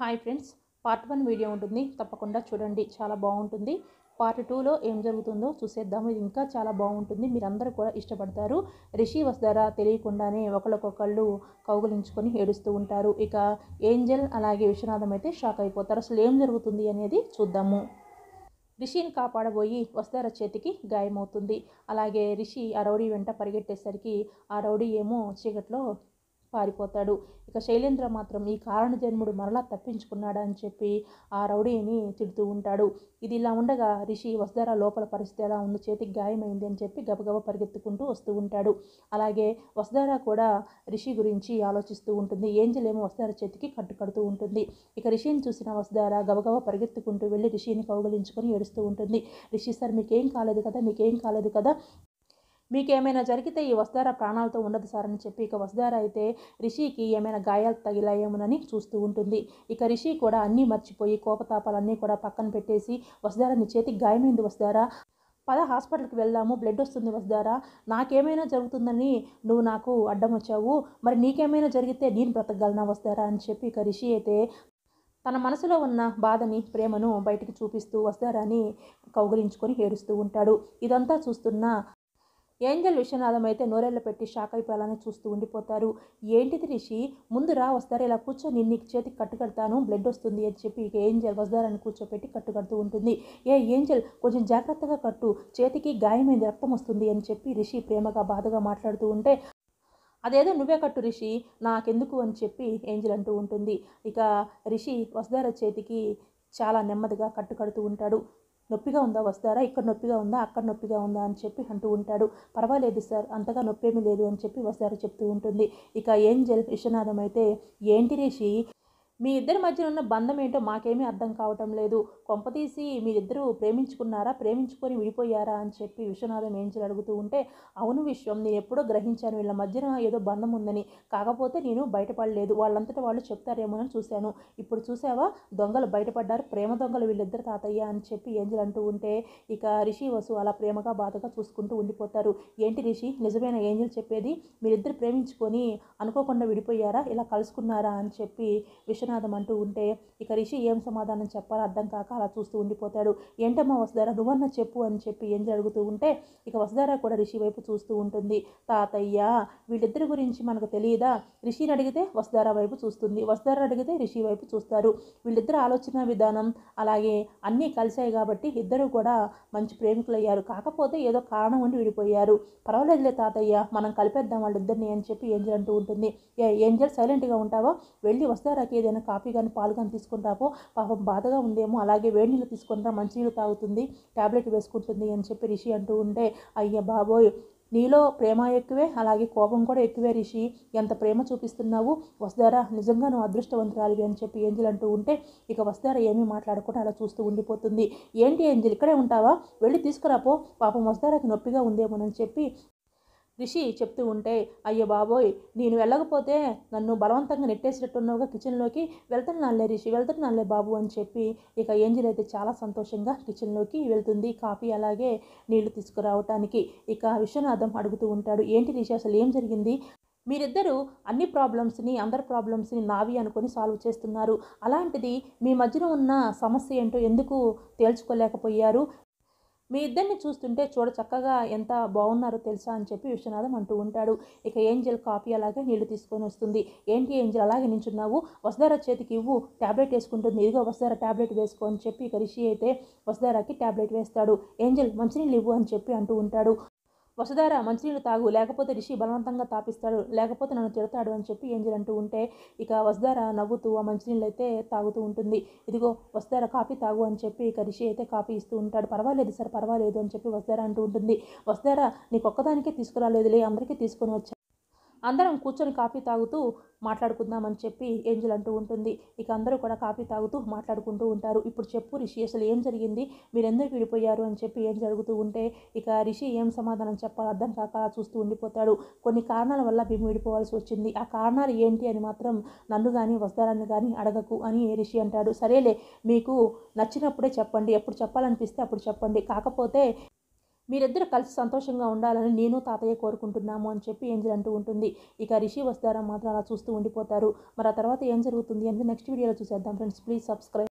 hi friends part one video ఉంటుంది తప్పకుండా చూడండి చాలా బాగుంటుంది పార్ట్ టూలో ఏం జరుగుతుందో చూసేద్దాము ఇది ఇంకా చాలా బాగుంటుంది మీరందరూ కూడా ఇష్టపడతారు రిషి వస్తారా తెలియకుండానే ఒకరికొకళ్ళు కౌగులించుకొని ఏడుస్తూ ఉంటారు ఇక ఏంజల్ అలాగే విశ్వనాథం అయితే షాక్ అయిపోతారు అసలు ఏం జరుగుతుంది అనేది చూద్దాము రిషిని కాపాడబోయి వస్తార చేతికి గాయమవుతుంది అలాగే రిషి ఆ రౌడీ వెంట పరిగెట్టేసరికి ఆ రౌడీ ఏమో చీకట్లో పారిపోతాడు ఇక శైలేంద్ర మాత్రం ఈ కారణ జన్ముడు మరలా తప్పించుకున్నాడా అని చెప్పి ఆ రౌడీని తిడుతూ ఉంటాడు ఇది ఇలా ఉండగా రిషి వస్తారా లోపల పరిస్థితి ఎలా ఉంది చేతికి గాయమైంది అని చెప్పి గబగబ పరిగెత్తుకుంటూ వస్తూ ఉంటాడు అలాగే వస్తారా కూడా రిషి గురించి ఆలోచిస్తూ ఉంటుంది ఏంజల్ ఏమో వస్తారా చేతికి కట్టు కడుతూ ఉంటుంది ఇక రిషిని చూసిన వస్తారా గబగబ పరిగెత్తుకుంటూ వెళ్ళి రిషిని కౌగలించుకొని ఏడుస్తూ ఉంటుంది రిషి సార్ మీకేం కాలేదు కదా మీకేం కాలేదు కదా మీకేమైనా జరిగితే ఈ వస్తారా ప్రాణాలతో ఉండదు సార్ అని చెప్పి ఇక వస్తారా అయితే రిషికి ఏమైనా గాయాలు తగిలాయేమోనని చూస్తూ ఉంటుంది ఇక రిషి కూడా అన్నీ మర్చిపోయి కోపతాపాలన్నీ కూడా పక్కన పెట్టేసి వస్తారా నీ చేతికి గాయమైంది వస్తారా పద హాస్పిటల్కి వెళ్దాము బ్లడ్ వస్తుంది వస్తారా నాకేమైనా జరుగుతుందని నువ్వు నాకు అడ్డం వచ్చావు మరి నీకేమైనా జరిగితే నేను బ్రతకగలనా వస్తారా అని చెప్పి ఇక రిషి అయితే తన మనసులో ఉన్న బాధని ప్రేమను బయటికి చూపిస్తూ వస్తారని కౌగిలించుకొని ఏడుస్తూ ఉంటాడు ఇదంతా చూస్తున్న ఏంజల్ విశ్వనాథం అయితే నోరెళ్ళ పెట్టి షాక్ అయిపోయాలని చూస్తూ ఉండిపోతారు ఏంటిది రిషి ముందు రా వస్తారు ఇలా కూర్చొని నీకు చేతికి కట్టు కడతాను బ్లడ్ వస్తుంది అని చెప్పి ఇక ఏంజల్ వస్తారని కూర్చోపెట్టి కట్టు కడుతూ ఉంటుంది ఏ ఏంజల్ కొంచెం జాగ్రత్తగా కట్టు చేతికి గాయమైంది రక్తం వస్తుంది అని చెప్పి రిషి ప్రేమగా బాధగా మాట్లాడుతూ ఉంటే అదేదో నువ్వే కట్టు రిషి నాకెందుకు అని చెప్పి ఏంజల్ అంటూ ఉంటుంది ఇక రిషి వసుధార చేతికి చాలా నెమ్మదిగా కట్టు కడుతూ ఉంటాడు నొప్పిగా ఉందా వస్తారా ఇక్కడ నొప్పిగా ఉందా అక్కడ నొప్పిగా ఉందా అని చెప్పి అంటూ ఉంటాడు పర్వాలేదు సార్ అంతగా నొప్పేమీ లేదు అని చెప్పి వస్తారా చెప్తూ ఉంటుంది ఇక ఏంజల్ విశ్వనాథం అయితే ఏంటి రిషి మీ ఇద్దరి మధ్యన ఉన్న బంధం ఏంటో మాకేమీ అర్థం కావటం లేదు కొంపతీసి మీరిద్దరూ ప్రేమించుకున్నారా ప్రేమించుకొని విడిపోయారా అని చెప్పి విశ్వనాథం ఏంజల్ అడుగుతూ ఉంటే అవును విశ్వం నేను ఎప్పుడో గ్రహించాను వీళ్ళ మధ్యన ఏదో బంధం ఉందని కాకపోతే నేను బయటపడలేదు వాళ్ళంతటా వాళ్ళు చెప్తారేమోనని చూశాను ఇప్పుడు చూసావా దొంగలు బయటపడ్డారు ప్రేమ దొంగలు వీళ్ళిద్దరు తాతయ్య అని చెప్పి ఏంజల్ అంటూ ఉంటే ఇక రిషి వసు అలా ప్రేమగా బాధగా చూసుకుంటూ ఉండిపోతారు ఏంటి రిషి నిజమైన ఏంజల్ చెప్పేది మీరిద్దరు ప్రేమించుకొని అనుకోకుండా విడిపోయారా ఇలా కలుసుకున్నారా అని చెప్పి విశ్వనాథం అంటూ ఉంటే ఇక రిషి ఏం సమాధానం చెప్పాలో అర్థం కాక అలా చూస్తూ ఉండిపోతాడు ఏంటమ్మా వసుధారా నువ్వన్నా చెప్పు అని చెప్పి ఏంజల్ అడుగుతూ ఉంటే ఇక వసుధారా కూడా రిషి వైపు చూస్తూ ఉంటుంది తాతయ్య వీళ్ళిద్దరి గురించి మనకు తెలియదా రిషిని అడిగితే వసుధారా వైపు చూస్తుంది వసుధారా అడిగితే రిషి వైపు చూస్తారు వీళ్ళిద్దరు ఆలోచన విధానం అలాగే అన్నీ కలిశాయి కాబట్టి ఇద్దరు కూడా మంచి ప్రేమికులయ్యారు కాకపోతే ఏదో కారణం ఉండి విడిపోయారు పర్వాలేదులే తాతయ్య మనం కలిపేద్దాం వాళ్ళిద్దరిని అని చెప్పి ఏంజల్ అంటూ ఉంటుంది ఏ ఏంజల్ సైలెంట్గా ఉంటావా వెళ్ళి వస్తారాకి ఏదైనా కాఫీ కానీ పాలు కానీ తీసుకుంటావో పాపం బాధగా ఉందేమో అలాగే వేడి నీళ్ళు తీసుకుంటా మంచినీళ్ళు తాగుతుంది ట్యాబ్లెట్ వేసుకుంటుంది అని చెప్పి రిషి అంటూ ఉంటే అయ్య బాబోయ్ నీలో ప్రేమ ఎక్కువే అలాగే కోపం కూడా ఎక్కువే రిషి ఎంత ప్రేమ చూపిస్తున్నావు వస్తారా నిజంగా నువ్వు అదృష్టవంతురాలివి అని చెప్పి ఏంజల్ అంటూ ఉంటే ఇక వస్తారా ఏమీ మాట్లాడకుండా అలా చూస్తూ ఉండిపోతుంది ఏంటి ఏంజల్ ఇక్కడే ఉంటావా వెళ్ళి తీసుకురాపో పాపం వస్తారాకి నొప్పిగా ఉందేమోనని చెప్పి రిషి చెప్తూ ఉంటే అయ్యో బాబోయ్ నేను వెళ్ళకపోతే నన్ను బలవంతంగా నెట్టేసినట్టున్నావుగా కిచెన్లోకి వెళ్తున్నానులే రిషి వెళ్తున్నానులే బాబు అని చెప్పి ఇక ఏంజిల్ అయితే చాలా సంతోషంగా కిచెన్లోకి వెళ్తుంది కాఫీ అలాగే నీళ్లు తీసుకురావటానికి ఇక విశ్వనాథం అడుగుతూ ఉంటాడు ఏంటి రిషి అసలు ఏం జరిగింది మీరిద్దరూ అన్ని ప్రాబ్లమ్స్ని అందరి ప్రాబ్లమ్స్ని నావి అనుకొని సాల్వ్ చేస్తున్నారు అలాంటిది మీ మధ్యన ఉన్న సమస్య ఏంటో ఎందుకు తేల్చుకోలేకపోయారు మీ ఇద్దరిని చూస్తుంటే చూడ చక్కగా ఎంత బాగున్నారో తెలుసా అని చెప్పి విశ్వనాథం అంటూ ఉంటాడు ఇక ఏంజల్ కాఫీ అలాగే నీళ్లు తీసుకొని వస్తుంది ఏంటి ఏంజల్ అలాగే నించున్నావు వసుధార చేతికి ఇవ్వు ట్యాబ్లెట్ వేసుకుంటుంది ఇదిగో వసుధార ట్యాబ్లెట్ వేసుకో అని చెప్పి ఇక రిషి అయితే వసుధారకి ట్యాబ్లెట్ వేస్తాడు ఏంజల్ మంచినీళ్ళు ఇవ్వు అని చెప్పి అంటూ ఉంటాడు వసుధార మంచినీళ్ళు తాగు లేకపోతే రిషి బలవంతంగా తాపిస్తాడు లేకపోతే నన్ను తిడతాడు అని చెప్పి ఏంజల్ అంటూ ఉంటే ఇక వసుధార నవ్వుతూ ఆ మంచినీళ్ళు అయితే తాగుతూ ఉంటుంది ఇదిగో వసుధార కాఫీ తాగు అని చెప్పి ఇక రిషి అయితే కాఫీ ఇస్తూ ఉంటాడు పర్వాలేదు సార్ పర్వాలేదు అని చెప్పి వసుధార అంటూ ఉంటుంది వసుధార నీకు ఒక్కదానికే తీసుకురాలేదులే అందరికీ తీసుకొని వచ్చా అందరం కూర్చొని కాఫీ తాగుతూ మాట్లాడుకుందామని చెప్పి ఏంజల్ అంటూ ఉంటుంది ఇక అందరూ కూడా కాఫీ తాగుతూ మాట్లాడుకుంటూ ఉంటారు ఇప్పుడు చెప్పు రిషి అసలు ఏం జరిగింది మీరు ఎందుకు విడిపోయారు అని చెప్పి ఏం జరుగుతూ ఉంటే ఇక రిషి ఏం సమాధానం చెప్పాలో అర్థం కాక చూస్తూ ఉండిపోతాడు కొన్ని కారణాల వల్ల మేము విడిపోవాల్సి వచ్చింది ఆ కారణాలు ఏంటి అని మాత్రం నన్ను కానీ వస్తారని కానీ అడగకు అని రిషి అంటాడు సరేలే మీకు నచ్చినప్పుడే చెప్పండి ఎప్పుడు చెప్పాలనిపిస్తే అప్పుడు చెప్పండి కాకపోతే మీరిద్దరు కలిసి సంతోషంగా ఉండాలని నేను తాతయ్య కోరుకుంటున్నాము అని చెప్పి ఏంజల్ అంటూ ఉంటుంది ఇక రిషి వస్తారా మాత్రం అలా చూస్తూ ఉండిపోతారు మరి ఆ తర్వాత ఏం జరుగుతుంది అనేది నెక్స్ట్ వీడియోలో చూసేద్దాం ఫ్రెండ్స్ ప్లీజ్ సబ్స్క్రైబ్